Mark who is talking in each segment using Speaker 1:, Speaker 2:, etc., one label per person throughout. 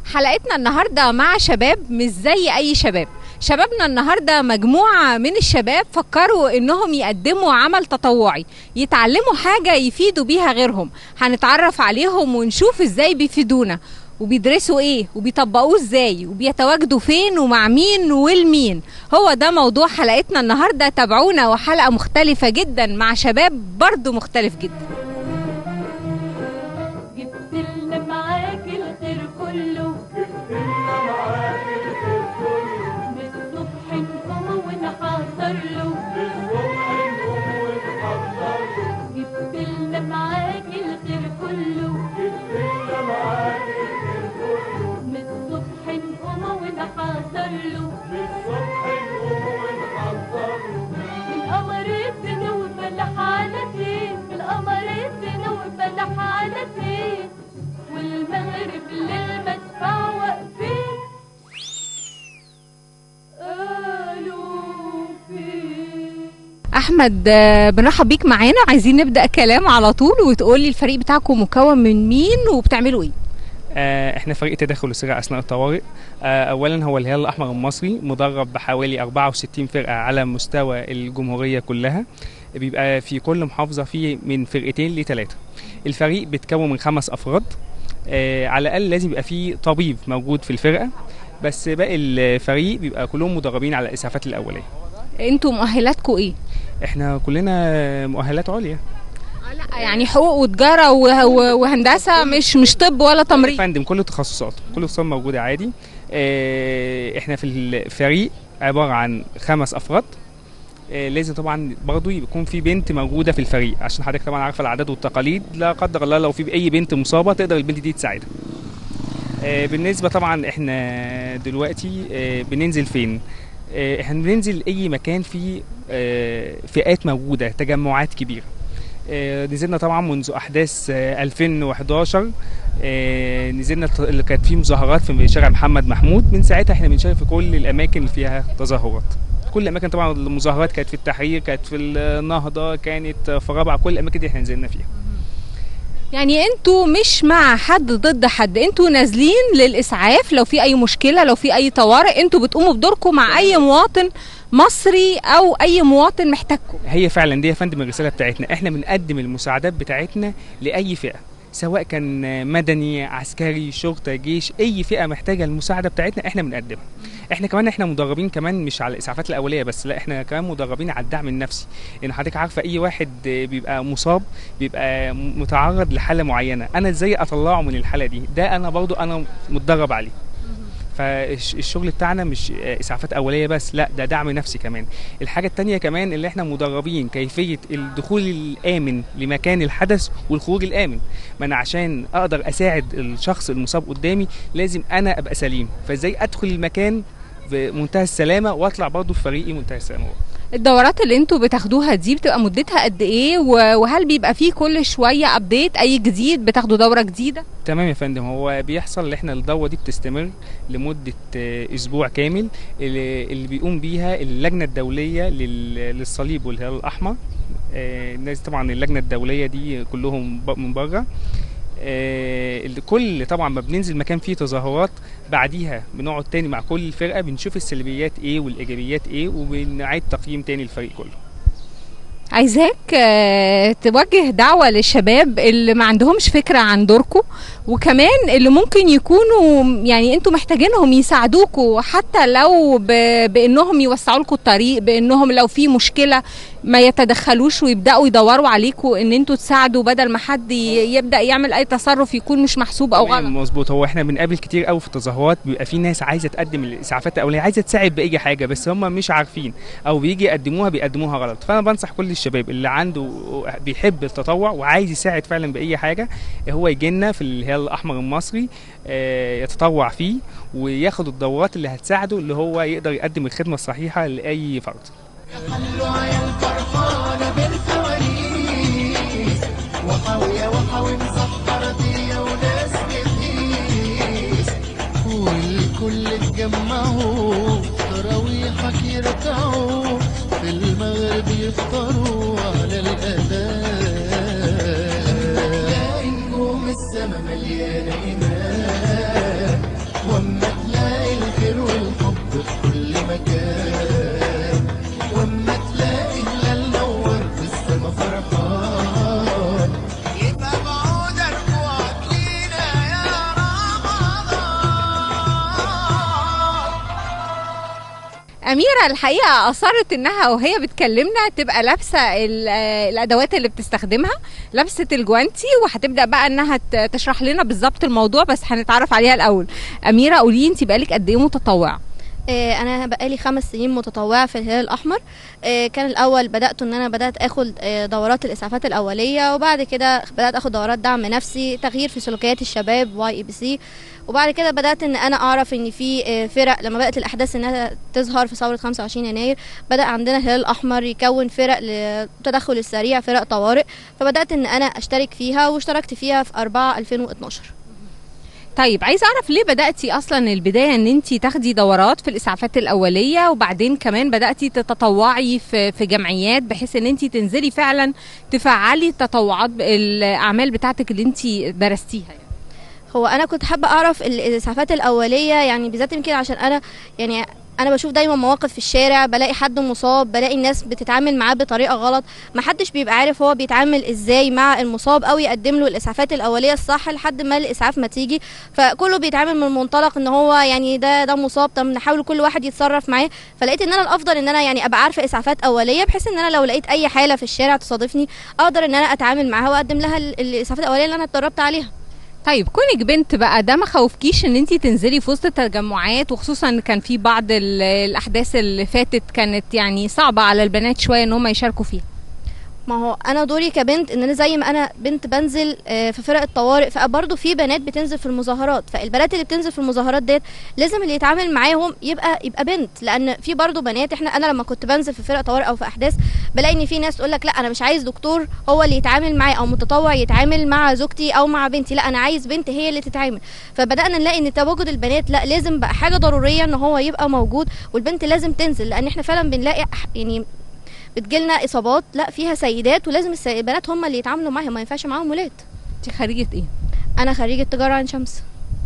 Speaker 1: حلقتنا النهارده مع شباب مش زي اي شباب شبابنا النهارده مجموعه من الشباب فكروا انهم يقدموا عمل تطوعي يتعلموا حاجه يفيدوا بيها غيرهم هنتعرف عليهم ونشوف ازاي بيفيدونا وبيدرسوا ايه وبيطبقوه ازاي وبيتواجدوا فين ومع مين والمين هو ده موضوع حلقتنا النهارده تابعونا وحلقه مختلفه جدا مع شباب برضو مختلف جدا
Speaker 2: جبت لنا معاك الخير كله من الصبح نقوم ونحضر له جبت لنا معاك الخير كله من الصبح نقوم ونحضر له من قمرتنا وفلح على فين من قمرتنا وفلح على فين والمغرب للمدفع واقفين قالوا فين
Speaker 1: احمد آه، بنرحب بيك معانا عايزين نبدا كلام على طول وتقولي الفريق بتاعكم مكون من مين وبتعملوا ايه
Speaker 3: آه، احنا فريق تدخل السرعه اثناء الطوارئ آه، اولا هو الهلال الاحمر المصري مدرب بحوالي 64 فرقه على مستوى الجمهوريه كلها بيبقى في كل محافظه فيه من فرقتين لثلاثه الفريق بيتكون من خمس افراد آه، على الاقل لازم يبقى فيه طبيب موجود في الفرقه بس باقي الفريق بيبقى كلهم مدربين على الاسعافات الاوليه
Speaker 1: انتوا مؤهلاتكم ايه
Speaker 3: احنا كلنا مؤهلات عليا
Speaker 1: لا يعني حقوق وتجاره و- و- وهندسه مش مش طب ولا
Speaker 3: يا
Speaker 1: تمريض
Speaker 3: فندم كل التخصصات كل التخصصات موجوده عادي آه، احنا في الفريق عباره عن خمس افراد آه، لازم طبعا برضو يكون في بنت موجوده في الفريق عشان حضرتك طبعا عارفه العادات والتقاليد لا قدر الله لو في اي بنت مصابه تقدر البنت دي تساعدها آه، بالنسبه طبعا احنا دلوقتي آه، بننزل فين آه، احنا بننزل اي مكان فيه آه، فئات موجوده تجمعات كبيره آه، نزلنا طبعا منذ احداث آه، 2011 آه، نزلنا ت- اللي كانت فيه مظاهرات في شارع محمد محمود من ساعتها احنا بنشارك في كل الاماكن اللي فيها تظاهرات كل الاماكن طبعا المظاهرات كانت في التحرير كانت في النهضه كانت في رابعه كل الاماكن دي احنا نزلنا فيها
Speaker 1: يعني انتوا مش مع حد ضد حد انتوا نازلين للاسعاف لو في اي مشكله لو في اي طوارئ انتوا بتقوموا بدوركم مع اي مواطن مصري او اي مواطن محتاجكم
Speaker 3: هي فعلا دي يا فندم الرساله بتاعتنا احنا بنقدم المساعدات بتاعتنا لاي فئه سواء كان مدني عسكري شرطه جيش اي فئه محتاجه المساعده بتاعتنا احنا بنقدمها احنا كمان احنا مدربين كمان مش على الاسعافات الاوليه بس لا احنا كمان مدربين على الدعم النفسي لان حضرتك عارفه اي واحد بيبقى مصاب بيبقى متعرض لحاله معينه انا ازاي اطلعه من الحاله دي ده انا برضو انا متدرب عليه فالشغل بتاعنا مش اسعافات اوليه بس لا ده دعم نفسي كمان الحاجه التانية كمان اللي احنا مدربين كيفيه الدخول الامن لمكان الحدث والخروج الامن ما انا عشان اقدر اساعد الشخص المصاب قدامي لازم انا ابقى سليم فازاي ادخل المكان بمنتهى السلامه واطلع برضه في فريقي منتهى السلامه
Speaker 1: الدورات اللي انتوا بتاخدوها دي بتبقى مدتها قد ايه و- وهل بيبقى فيه كل شويه ابديت اي جديد بتاخدوا دوره جديده
Speaker 3: تمام يا فندم هو بيحصل ان احنا الدوره دي بتستمر لمده آه، اسبوع كامل اللي اللي بيقوم بيها اللجنه الدوليه لل- للصليب والهلال الاحمر آه، الناس طبعا اللجنه الدوليه دي كلهم ب- من بره آه، اللي كل طبعا ما بننزل مكان فيه تظاهرات بعديها بنقعد تاني مع كل الفرقه بنشوف السلبيات ايه والايجابيات ايه وبنعيد تقييم تاني الفريق كله
Speaker 1: عايزاك آه، توجه دعوة للشباب اللي ما عندهمش فكرة عن دوركم وكمان اللي ممكن يكونوا يعني انتوا محتاجينهم يساعدوكوا حتى لو ب... بانهم يوسعوا لكم الطريق بانهم لو في مشكلة ما يتدخلوش ويبداوا يدوروا عليكم ان انتوا تساعدوا بدل ما حد ي- يبدا يعمل اي تصرف يكون مش محسوب او
Speaker 3: تمام،
Speaker 1: غلط
Speaker 3: مظبوط هو احنا بنقابل كتير قوي في التظاهرات بيبقى في ناس عايزه تقدم الاسعافات الاوليه عايزه تساعد باي حاجه بس هم مش عارفين او بيجي يقدموها بيقدموها غلط فانا بنصح كل الشباب اللي عنده بيحب التطوع وعايز يساعد فعلا باي حاجه هو يجي لنا في الهلال الاحمر المصري آه، يتطوع فيه وياخد الدورات اللي هتساعده اللي هو يقدر يقدم الخدمه الصحيحه لاي فرد
Speaker 4: وحاوية وحاوي مسطرة دي وناس كتير والكل اتجمعوا تراويحك يركعوا في المغرب يفطروا على الأذان تلاقي نجوم السما مليانة إيمان رمضان يبقى بعودك واكلينا يا رمضان
Speaker 1: أميرة الحقيقة أصرت إنها وهي بتكلمنا تبقى لابسة ال- آه، الأدوات اللي بتستخدمها لابسة الجوانتي وهتبدأ بقى إنها ت- تشرح لنا بالظبط الموضوع بس هنتعرف عليها الأول أميرة قولي أنت بقالك قد إيه متطوعة؟
Speaker 5: آه، انا بقالي خمس سنين متطوعه في الهلال الاحمر آه، كان الاول بدات ان انا بدات اخد آه، دورات الاسعافات الاوليه وبعد كده بدات اخد دورات دعم نفسي تغيير في سلوكيات الشباب واي اي بي سي وبعد كده بدات ان انا اعرف ان في آه، فرق لما بدات الاحداث انها تظهر في ثوره 25 يناير بدا عندنا الهلال الاحمر يكون فرق للتدخل السريع فرق طوارئ فبدات ان انا اشترك فيها واشتركت فيها في 4 2012
Speaker 1: طيب عايزة أعرف ليه بدأتي أصلا البداية إن أنت تاخدي دورات في الإسعافات الأولية وبعدين كمان بدأتي تتطوعي في في جمعيات بحيث إن أنت تنزلي فعلا تفعلي التطوعات الأعمال بتاعتك اللي أنت درستيها يعني.
Speaker 5: هو انا كنت حابه اعرف ال- الاسعافات الاوليه يعني بالذات يمكن عشان انا يعني انا بشوف دايما مواقف في الشارع بلاقي حد مصاب بلاقي الناس بتتعامل معاه بطريقه غلط محدش بيبقى عارف هو بيتعامل ازاي مع المصاب او يقدم له الاسعافات الاوليه الصح لحد ما الاسعاف ما تيجي فكله بيتعامل من منطلق ان هو يعني ده ده مصاب طب نحاول كل واحد يتصرف معاه فلقيت ان انا الافضل ان انا يعني ابقى عارفه اسعافات اوليه بحيث ان انا لو لقيت اي حاله في الشارع تصادفني اقدر ان انا اتعامل معاها واقدم لها ال- الاسعافات الاوليه اللي انا اتدربت عليها
Speaker 1: طيب كونك بنت بقى ده ما خوفكيش ان انت تنزلي في وسط التجمعات وخصوصا ان كان في بعض ال- الاحداث اللي فاتت كانت يعني صعبه على البنات شويه ان هم يشاركوا فيها
Speaker 5: ما هو انا دوري كبنت ان انا زي ما انا بنت بنزل آه، في فرق الطوارئ فبرضه في بنات بتنزل في المظاهرات فالبنات اللي بتنزل في المظاهرات ديت لازم اللي يتعامل معاهم يبقى يبقى بنت لان في برضه بنات احنا انا لما كنت بنزل في فرق طوارئ او في احداث بلاقي ان في ناس تقول لك لا انا مش عايز دكتور هو اللي يتعامل معايا او متطوع يتعامل مع زوجتي او مع بنتي لا انا عايز بنت هي اللي تتعامل فبدانا نلاقي ان تواجد البنات لا لازم بقى حاجه ضروريه ان هو يبقى موجود والبنت لازم تنزل لان احنا فعلا بنلاقي أح- يعني بتجيلنا اصابات لا فيها سيدات ولازم الس- البنات هم اللي يتعاملوا معاهم ما ينفعش معاهم ولاد
Speaker 1: انت خريجه ايه
Speaker 5: انا خريجه تجاره عين شمس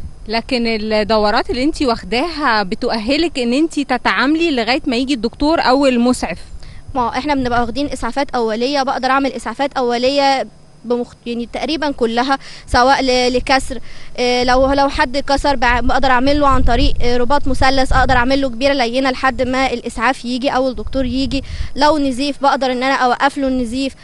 Speaker 1: لكن الدورات اللي انت واخداها بتؤهلك ان انت تتعاملي لغايه ما يجي الدكتور او المسعف
Speaker 5: ما هو احنا بنبقى واخدين اسعافات اوليه بقدر اعمل اسعافات اوليه بمخ... يعني تقريبا كلها سواء ل... لكسر إيه لو لو حد كسر بع- بقدر اعمل له عن طريق إيه، رباط مثلث اقدر اعمل له كبيره لينه لحد ما الاسعاف يجي او الدكتور يجي لو نزيف بقدر ان انا اوقف له النزيف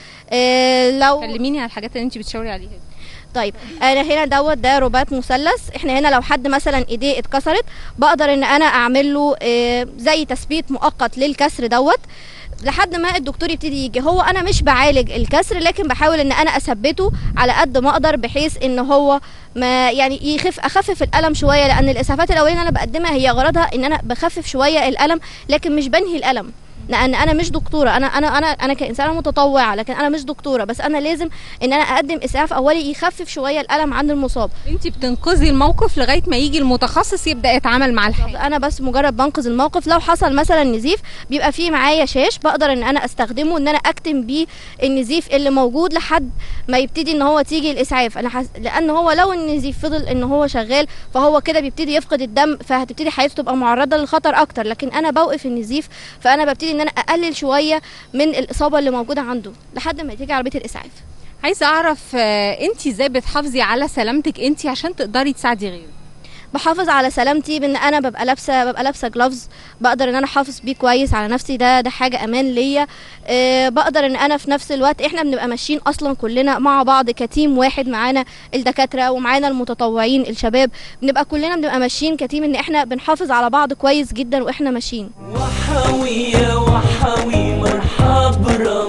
Speaker 5: إيه لو
Speaker 1: كلميني على الحاجات اللي انت بتشاوري عليها دي.
Speaker 5: طيب انا هنا دوت ده رباط مثلث احنا هنا لو حد مثلا ايديه اتكسرت بقدر ان انا اعمل له آه، زي تثبيت مؤقت للكسر دوت لحد ما الدكتور يبتدي يجي هو انا مش بعالج الكسر لكن بحاول ان انا اثبته على قد ما اقدر بحيث ان هو ما يعني يخف اخفف الالم شويه لان الاسعافات الاوليه اللي انا بقدمها هي غرضها ان انا بخفف شويه الالم لكن مش بنهي الالم لان انا مش دكتوره انا انا انا انا كانسانه متطوعه لكن انا مش دكتوره بس انا لازم ان انا اقدم اسعاف اولي يخفف شويه الالم عند المصاب
Speaker 1: انت بتنقذي الموقف لغايه ما يجي المتخصص يبدا يتعامل مع الحاله
Speaker 5: انا بس مجرد بنقذ الموقف لو حصل مثلا نزيف بيبقى فيه معايا شاش بقدر ان انا استخدمه ان انا اكتم بيه النزيف اللي موجود لحد ما يبتدي ان هو تيجي الاسعاف انا حس... لان هو لو النزيف فضل ان هو شغال فهو كده بيبتدي يفقد الدم فهتبتدي حياته تبقى معرضه للخطر اكتر لكن انا بوقف النزيف فانا ببتدي ان انا اقلل شويه من الاصابه اللي موجوده عنده لحد ما تيجي عربيه الاسعاف
Speaker 1: عايزه اعرف انت ازاي بتحافظي على سلامتك انت عشان تقدري تساعدي غيرك
Speaker 5: بحافظ على سلامتي بان انا ببقى لابسه ببقى لابسه جلافز بقدر ان انا احافظ بيه كويس على نفسي ده ده حاجه امان ليا أه بقدر ان انا في نفس الوقت احنا بنبقى ماشيين اصلا كلنا مع بعض كتيم واحد معانا الدكاتره ومعانا المتطوعين الشباب بنبقى كلنا بنبقى ماشيين كتيم ان احنا بنحافظ على بعض كويس جدا واحنا ماشيين
Speaker 6: وحوي يا وحوي مرحب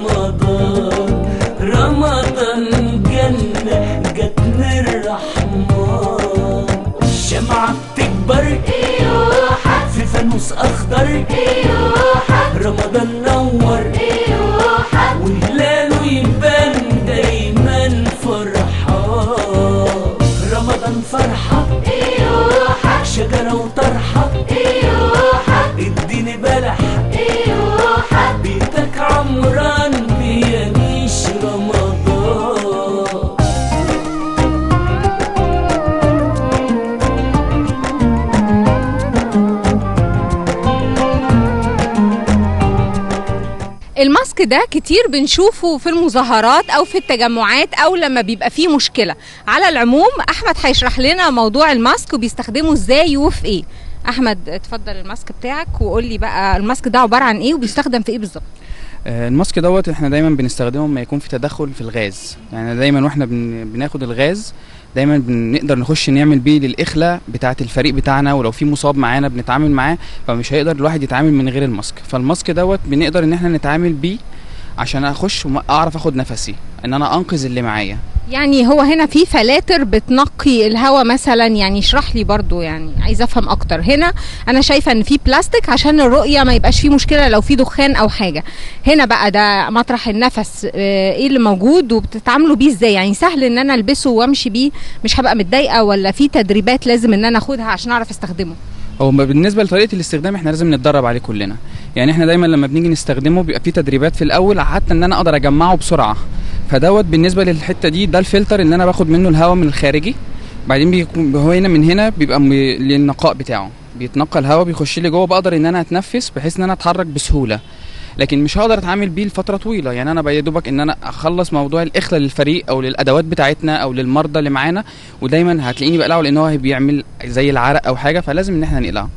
Speaker 6: رمضان رمضان جنة جت من الرحمن الشمعة بتكبر في فانوس أخضر رمضان نور وهلاله يبان دايما فرحان رمضان فرحة شجرة وطرحة اديني بلح بيتك عمران
Speaker 1: الماسك ده كتير بنشوفه في المظاهرات او في التجمعات او لما بيبقى فيه مشكله على العموم احمد هيشرح لنا موضوع الماسك وبيستخدمه ازاي وفي ايه احمد اتفضل الماسك بتاعك وقول لي بقى الماسك ده عباره عن ايه وبيستخدم في ايه بالظبط
Speaker 7: آه، الماسك دوت احنا دايما بنستخدمه لما يكون في تدخل في الغاز يعني دايما واحنا بن... بناخد الغاز دايما بنقدر نخش نعمل بيه للاخلاء بتاعه الفريق بتاعنا ولو في مصاب معانا بنتعامل معاه فمش هيقدر الواحد يتعامل من غير الماسك فالماسك دوت بنقدر ان احنا نتعامل بيه عشان اخش واعرف اخد نفسي ان انا انقذ اللي معايا
Speaker 1: يعني هو هنا في فلاتر بتنقي الهواء مثلا يعني اشرح لي برضو يعني عايزه افهم اكتر هنا انا شايفه ان في بلاستيك عشان الرؤيه ما يبقاش فيه مشكله لو في دخان او حاجه هنا بقى ده مطرح النفس آه، ايه اللي موجود وبتتعاملوا بيه ازاي يعني سهل ان انا البسه وامشي بيه مش هبقى متضايقه ولا في تدريبات لازم ان انا اخدها عشان اعرف استخدمه
Speaker 7: هو ما بالنسبه لطريقه الاستخدام احنا لازم نتدرب عليه كلنا يعني احنا دايما لما بنيجي نستخدمه بيبقى في تدريبات في الاول حتى ان انا اقدر اجمعه بسرعه فدوت بالنسبه للحته دي ده الفلتر اللي انا باخد منه الهواء من الخارجي بعدين بيكون هو هنا من هنا بيبقى م- للنقاء بتاعه بيتنقى الهواء بيخش لي جوه بقدر ان انا اتنفس بحيث ان انا اتحرك بسهوله لكن مش هقدر اتعامل بيه لفتره طويله يعني انا يا دوبك ان انا اخلص موضوع الاخلاء للفريق او للادوات بتاعتنا او للمرضى اللي معانا ودايما هتلاقيني بقلعه لان هو بيعمل زي العرق او حاجه فلازم ان احنا نقلعه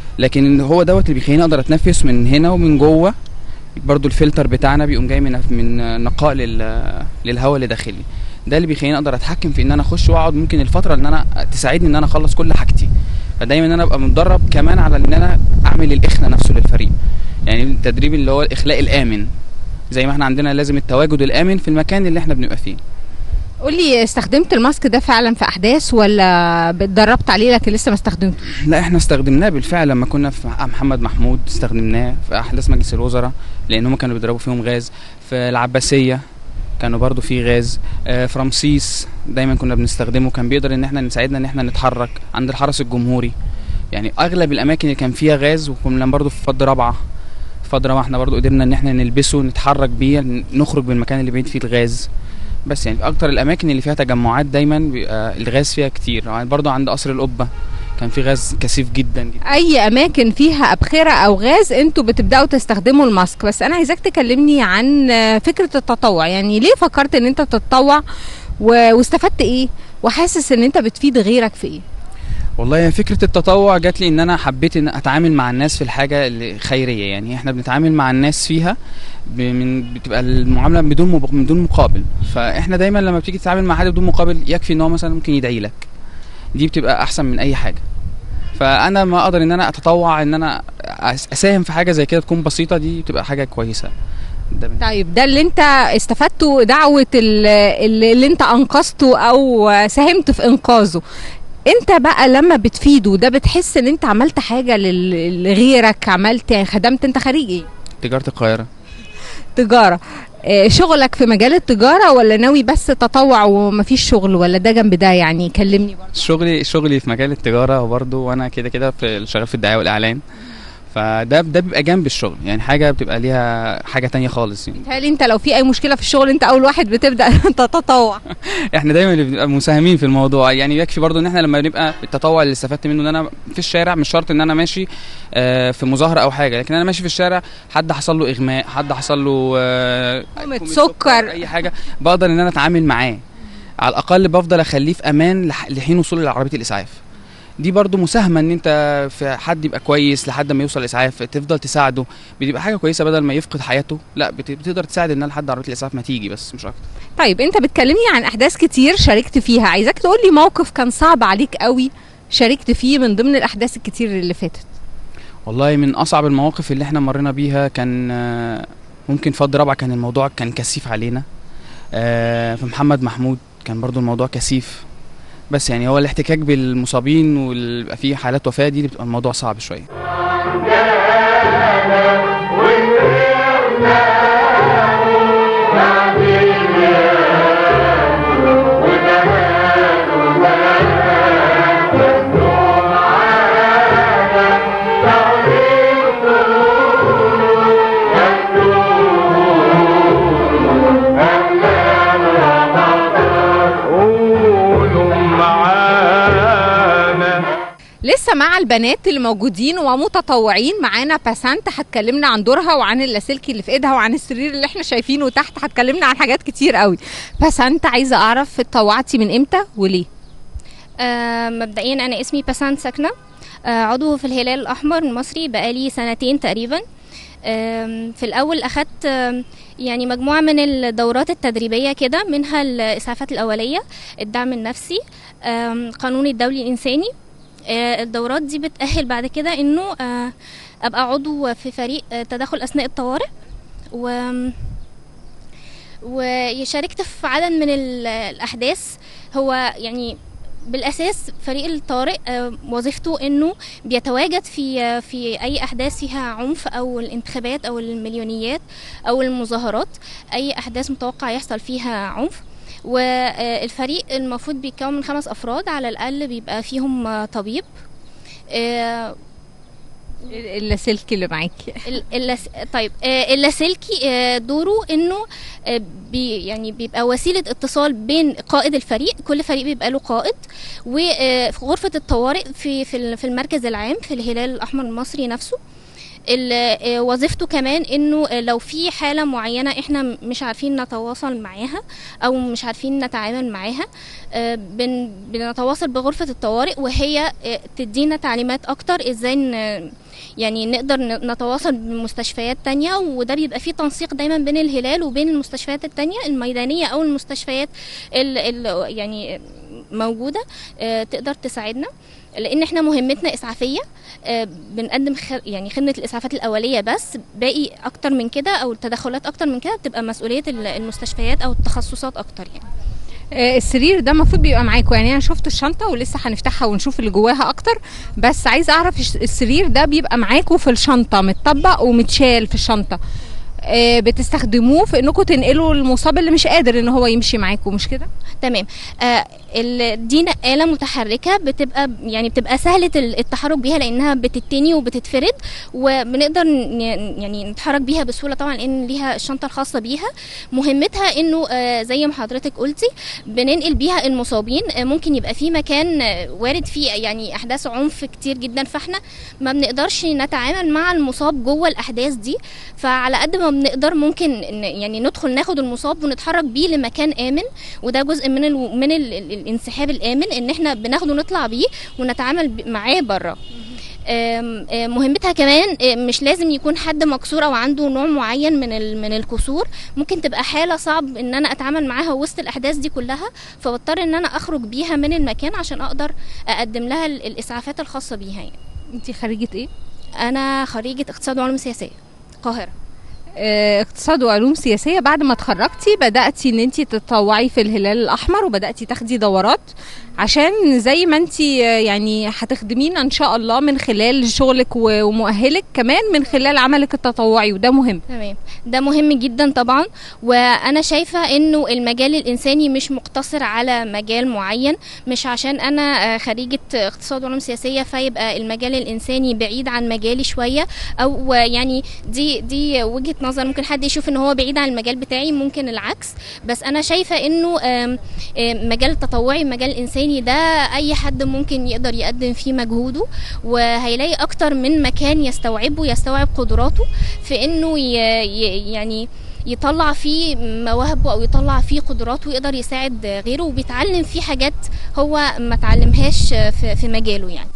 Speaker 7: لكن هو دوت اللي بيخليني اقدر اتنفس من هنا ومن جوه برضو الفلتر بتاعنا بيقوم جاي من من نقاء لل للهواء اللي داخلي ده اللي بيخليني اقدر اتحكم في ان انا اخش واقعد ممكن الفتره ان انا تساعدني ان انا اخلص كل حاجتي فدايما ان انا ابقى متدرب كمان على ان انا اعمل الاخلاء نفسه للفريق يعني التدريب اللي هو الاخلاء الامن زي ما احنا عندنا لازم التواجد الامن في المكان اللي احنا بنبقى فيه
Speaker 1: قول لي استخدمت الماسك ده فعلا في احداث ولا اتدربت عليه لكن لسه ما استخدمته
Speaker 7: لا احنا استخدمناه بالفعل لما كنا في محمد محمود استخدمناه في احداث مجلس الوزراء لان هم كانوا بيضربوا فيهم غاز في العباسيه كانوا برضو في غاز آه، في رمسيس دايما كنا بنستخدمه كان بيقدر ان احنا نساعدنا ان احنا نتحرك عند الحرس الجمهوري يعني اغلب الاماكن اللي كان فيها غاز وكنا برضو في فض رابعه في فض رابعه احنا برضو قدرنا ان احنا نلبسه نتحرك بيه نخرج من المكان اللي بعيد فيه الغاز بس يعني اكتر الاماكن اللي فيها تجمعات دايما بيبقى الغاز فيها كتير يعني برضو عند قصر القبه كان في غاز كثيف جدا جدا
Speaker 1: اي اماكن فيها ابخره او غاز انتوا بتبداوا تستخدموا الماسك بس انا عايزاك تكلمني عن آه، فكره التطوع يعني ليه فكرت ان انت تتطوع و- واستفدت ايه وحاسس ان انت بتفيد غيرك في ايه
Speaker 7: والله هي فكره التطوع جات لي ان انا حبيت ان اتعامل مع الناس في الحاجه اللي خيريه يعني احنا بنتعامل مع الناس فيها ب- من بتبقى المعامله بدون مب- بدون مقابل فاحنا دايما لما بتيجي تتعامل مع حد بدون مقابل يكفي ان هو مثلا ممكن يدعي لك دي بتبقى احسن من اي حاجه فانا ما اقدر ان انا اتطوع ان انا أس- اساهم في حاجه زي كده تكون بسيطه دي بتبقى حاجه كويسه ده من-
Speaker 1: طيب ده اللي انت استفدته دعوه ال- اللي, اللي انت انقذته او ساهمت في انقاذه انت بقى لما بتفيده ده بتحس ان انت عملت حاجه لل- لغيرك عملت يعني خدمت انت خريج ايه
Speaker 7: تجاره القاهره
Speaker 1: تجاره آه، شغلك في مجال التجاره ولا ناوي بس تطوع ومفيش شغل ولا ده جنب ده يعني كلمني برضه
Speaker 7: شغلي شغلي في مجال التجاره وبرضه وانا كده كده في شغال في الدعايه والاعلان فده ده بيبقى جنب الشغل يعني حاجه بتبقى ليها حاجه تانية خالص يعني
Speaker 1: هل انت لو في اي مشكله في الشغل انت اول واحد بتبدا تتطوع
Speaker 7: احنا دايما اللي بنبقى مساهمين في الموضوع يعني يكفي برضو ان احنا لما بنبقى التطوع اللي استفدت منه ان انا في الشارع مش شرط ان انا ماشي آه، في مظاهره او حاجه لكن انا ماشي في الشارع حد حصل له اغماء حد حصل له آه،
Speaker 1: كومة
Speaker 7: كومة
Speaker 1: سكر.
Speaker 7: اي حاجه بقدر ان انا اتعامل معاه على الاقل بفضل اخليه في امان لح- لحين وصوله لعربيه الاسعاف دي برضو مساهمه ان انت في حد يبقى كويس لحد ما يوصل الاسعاف تفضل تساعده بتبقى حاجه كويسه بدل ما يفقد حياته لا بت- بتقدر تساعد ان لحد عربيه الاسعاف ما تيجي بس مش اكتر
Speaker 1: طيب انت بتكلمني عن احداث كتير شاركت فيها عايزاك تقول لي موقف كان صعب عليك قوي شاركت فيه من ضمن الاحداث الكتير اللي فاتت
Speaker 7: والله من اصعب المواقف اللي احنا مرينا بيها كان آه، ممكن فض رابعه كان الموضوع كان كثيف علينا آه، في محمد محمود كان برضو الموضوع كثيف بس يعني هو الاحتكاك بالمصابين ويبقى فيه حالات وفاه دي اللي بتبقى الموضوع صعب شويه
Speaker 4: قولوا معانا
Speaker 1: لسه مع البنات اللي موجودين ومتطوعين معانا باسنت هتكلمنا عن دورها وعن اللاسلكي اللي في ايدها وعن السرير اللي احنا شايفينه تحت هتكلمنا عن حاجات كتير قوي باسنت عايزه اعرف اتطوعتي من امتى وليه
Speaker 8: آه، مبدئيا انا اسمي بسنت سكنة آه، عضو في الهلال الاحمر المصري بقالي سنتين تقريبا آم، في الاول اخدت آم، يعني مجموعه من الدورات التدريبيه كده منها الاسعافات الاوليه الدعم النفسي آم، قانون الدولي الانساني آه، الدورات دي بتأهل بعد كده انه آه، ابقى عضو في فريق آه، تدخل اثناء الطوارئ و وشاركت في عدد من ال- الاحداث هو يعني بالاساس فريق الطوارئ آه، وظيفته انه بيتواجد في آه، في اي احداث فيها عنف او الانتخابات او المليونيات او المظاهرات اي احداث متوقع يحصل فيها عنف والفريق المفروض بيتكون من خمس افراد على الاقل بيبقى فيهم آه، طبيب آه،
Speaker 1: اللاسلكي اللي معاكي
Speaker 8: ال- اللس... طيب آه، اللاسلكي آه، دوره انه آه، بي يعني بيبقى وسيله اتصال بين قائد الفريق كل فريق بيبقى له قائد وفي غرفه الطوارئ في في ال- في المركز العام في الهلال الاحمر المصري نفسه ال- آه، وظيفته كمان انه آه، لو في حاله معينه احنا م- مش عارفين نتواصل معاها او مش عارفين نتعامل معاها آه، بن بنتواصل بغرفه الطوارئ وهي آه، تدينا تعليمات اكتر ازاي ن- يعني نقدر ن- نتواصل بمستشفيات تانية وده بيبقى فيه تنسيق دايما بين الهلال وبين المستشفيات التانية الميدانية أو المستشفيات ال ال يعني موجودة آه، تقدر تساعدنا لأن احنا مهمتنا إسعافية آه، بنقدم خ يعني خدمة الإسعافات الأولية بس باقي أكتر من كده أو التدخلات أكتر من كده بتبقى مسؤولية ال- المستشفيات أو التخصصات أكتر يعني
Speaker 1: آه، السرير ده المفروض بيبقى معاكم يعني انا شفت الشنطه ولسه هنفتحها ونشوف اللي جواها اكتر بس عايزه اعرف الش- السرير ده بيبقى معاكم في الشنطه متطبق ومتشال في الشنطه آه، بتستخدموه في انكم تنقلوا المصاب اللي مش قادر ان هو يمشي معاكم مش كده
Speaker 8: تمام آه ال- دي نقاله متحركه بتبقى يعني بتبقى سهله ال- التحرك بيها لانها بتتني وبتتفرد وبنقدر ن- يعني نتحرك بيها بسهوله طبعا لان ليها الشنطه الخاصه بيها مهمتها انه آه زي ما حضرتك قلتي بننقل بيها المصابين آه ممكن يبقى في مكان آه وارد فيه يعني احداث عنف كتير جدا فاحنا ما بنقدرش نتعامل مع المصاب جوه الاحداث دي فعلى قد ما بنقدر ممكن ن- يعني ندخل ناخد المصاب ونتحرك بيه لمكان امن وده جزء من ال من ال ال الانسحاب الامن ان احنا بناخده نطلع بيه ونتعامل ب- معاه بره آم، آم، مهمتها كمان آم، مش لازم يكون حد مكسور او عنده نوع معين من ال- من الكسور ممكن تبقى حاله صعب ان انا اتعامل معاها وسط الاحداث دي كلها فبضطر ان انا اخرج بيها من المكان عشان اقدر اقدم لها ال- الاسعافات الخاصه بيها يعني.
Speaker 1: انت خريجه ايه
Speaker 8: انا خريجه اقتصاد وعلوم سياسيه القاهره
Speaker 1: آه، اقتصاد وعلوم سياسيه بعد ما اتخرجتي بداتي ان انت تتطوعي في الهلال الاحمر وبداتي تاخدي دورات عشان زي ما انت يعني هتخدمينا ان شاء الله من خلال شغلك و- ومؤهلك كمان من خلال عملك التطوعي وده مهم
Speaker 8: تمام ده مهم جدا طبعا وانا شايفه انه المجال الانساني مش مقتصر على مجال معين مش عشان انا آه، خريجه اقتصاد وعلوم سياسيه فيبقى المجال الانساني بعيد عن مجالي شويه او آه، يعني دي دي وجهه نظر ممكن حد يشوف ان هو بعيد عن المجال بتاعي ممكن العكس بس انا شايفه انه آم، آم، مجال التطوعي مجال انساني ده اي حد ممكن يقدر يقدم فيه مجهوده وهيلاقي اكتر من مكان يستوعبه يستوعب قدراته في انه ي... ي... يعني يطلع فيه مواهبه او يطلع فيه قدراته ويقدر يساعد غيره وبيتعلم فيه حاجات هو ما تعلمهاش في, في مجاله يعني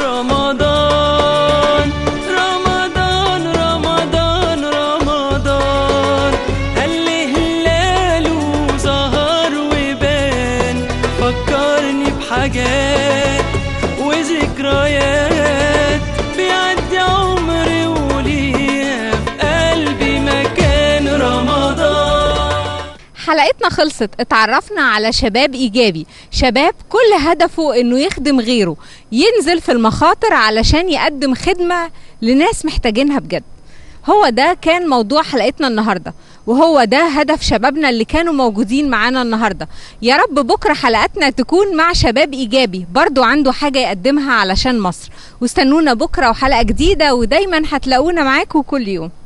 Speaker 6: رمضان رمضان رمضان رمضان هل هلاله ظهر وبان فكرني بحاجات وذكريات بيعدي عمري وليها في قلبي مكان رمضان
Speaker 1: حلقتنا خلصت اتعرفنا على شباب ايجابي شباب كل هدفه انه يخدم غيره ينزل في المخاطر علشان يقدم خدمة لناس محتاجينها بجد هو ده كان موضوع حلقتنا النهارده وهو ده هدف شبابنا اللي كانوا موجودين معانا النهارده يا رب بكره حلقاتنا تكون مع شباب ايجابي برضو عنده حاجه يقدمها علشان مصر واستنونا بكره وحلقه جديده ودايما هتلاقونا معاكم كل يوم